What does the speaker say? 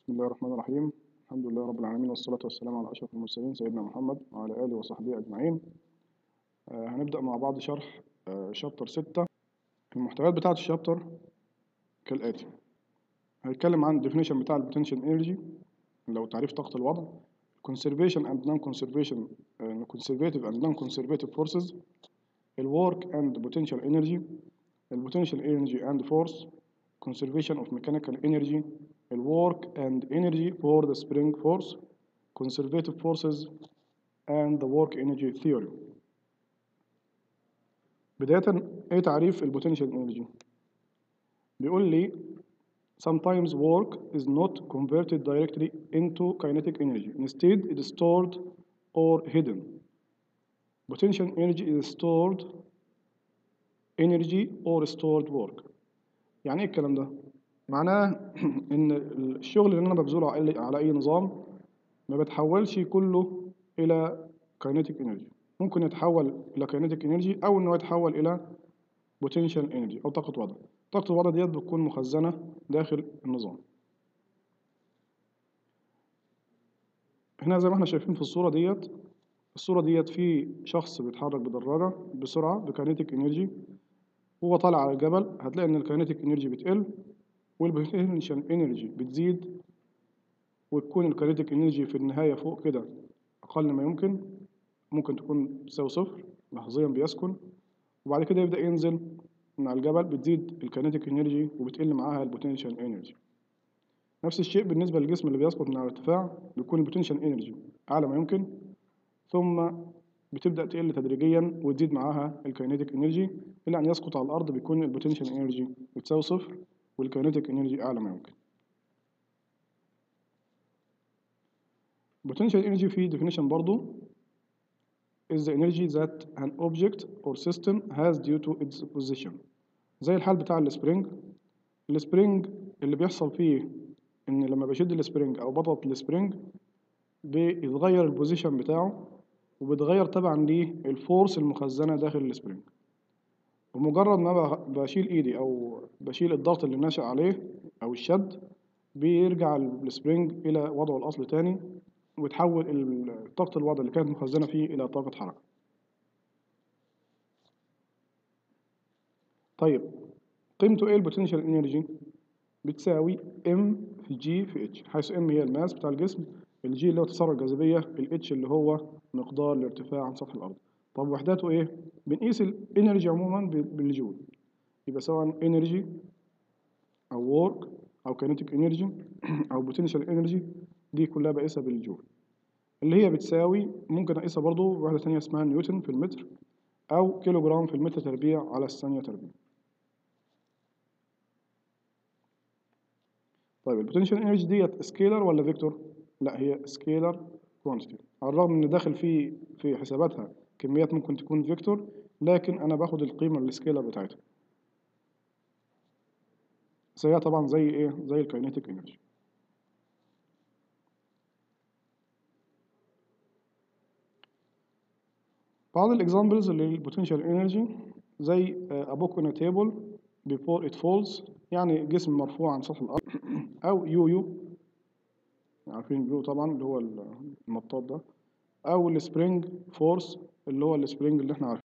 بسم الله الرحمن الرحيم الحمد لله رب العالمين والصلاة والسلام على أشرف المرسلين سيدنا محمد وعلى آله وصحبه أجمعين آه هنبدأ مع بعض شرح آه شابتر ستة المحتويات بتاعة الشابتر كالآتي هنتكلم عن definition بتاع البوتنشال انرجي لو تعريف طاقة الوضع conservation and non-conservation uh, conservative and non-conservative forces الwork and potential energy البوتنشال energy and force conservation of mechanical energy الwork and energy for the spring force conservative forces and the work energy theory بداية ايه تعريف البوتنشال energy بيقول لي sometimes work is not converted directly into kinetic energy instead it is stored or hidden potential energy is stored energy or stored work يعني ايه الكلام ده معناه ان الشغل اللي انا ببذله على اي نظام ما بتحولش كله الى كاينيتيك انرجي ممكن يتحول الى كاينيتيك انرجي او انه يتحول الى بوتنشال انرجي او طاقه وضع طاقه الوضع ديت بتكون مخزنه داخل النظام هنا زي ما احنا شايفين في الصوره ديت الصوره ديت في شخص بيتحرك بدراجه بسرعه بكاينيتيك انرجي هو طالع على الجبل هتلاقي ان الكاينيتيك انرجي بتقل والبوتنشال انرجي بتزيد وتكون الكاينيتيك انرجي في النهايه فوق كده اقل ما يمكن ممكن تكون تساوي صفر لحظيا بيسكن وبعد كده يبدا ينزل من على الجبل بتزيد الكاينيتيك انرجي وبتقل معاها البوتنشال انرجي نفس الشيء بالنسبه للجسم اللي بيسقط من على الارتفاع بيكون البوتنشال انرجي اعلى ما يمكن ثم بتبدا تقل تدريجيا وتزيد معاها الكاينيتيك انرجي الى ان يسقط على الارض بيكون البوتنشال انرجي بتساوي صفر والكاينيتيك انرجي اعلى ما يمكن potential energy في definition برضو is the energy that an object or system has due to its position زي الحال بتاع السبرينج السبرينج اللي بيحصل فيه ان لما بشد السبرينج او بضغط السبرينج بيتغير البوزيشن بتاعه وبيتغير طبعا للفورس المخزنه داخل السبرينج بمجرد ما بشيل ايدي او بشيل الضغط اللي ناشئ عليه او الشد بيرجع السبرينج الى وضعه الاصلي تاني وتحول طاقة الوضع اللي كانت مخزنة فيه إلى طاقة حركة. طيب قيمته إيه البوتنشال إنرجي؟ بتساوي ام في جي في اتش حيث ام هي الماس بتاع الجسم الجي اللي هو تسارع الجاذبية الاتش اللي هو مقدار الارتفاع عن سطح الأرض. طب وحداته إيه؟ بنقيس الانرجي عموما بالجول يبقى سواء انرجي أو وورك أو كينيتيك انرجي أو بوتنشال انرجي دي كلها بقيسها بالجول اللي هي بتساوي ممكن اقيسها برضو بواحدة تانية اسمها نيوتن في المتر او كيلو جرام في المتر تربيع على الثانية تربيع طيب البوتنشال انرجي ديت سكيلر ولا فيكتور لا هي سكيلر كوانتيتي على الرغم ان داخل في في حساباتها كميات ممكن تكون فيكتور لكن انا باخد القيمة السكيلر بتاعتها زيها طبعا زي ايه زي الكاينيتيك انرجي بعض الاكزامبلز للبوتنشال انرجي زي a book on a table before it falls يعني جسم مرفوع عن سطح الارض او يويو عارفين اليو طبعا اللي هو المطاط ده او السبرينج فورس اللي هو السبرينج اللي احنا عارفينه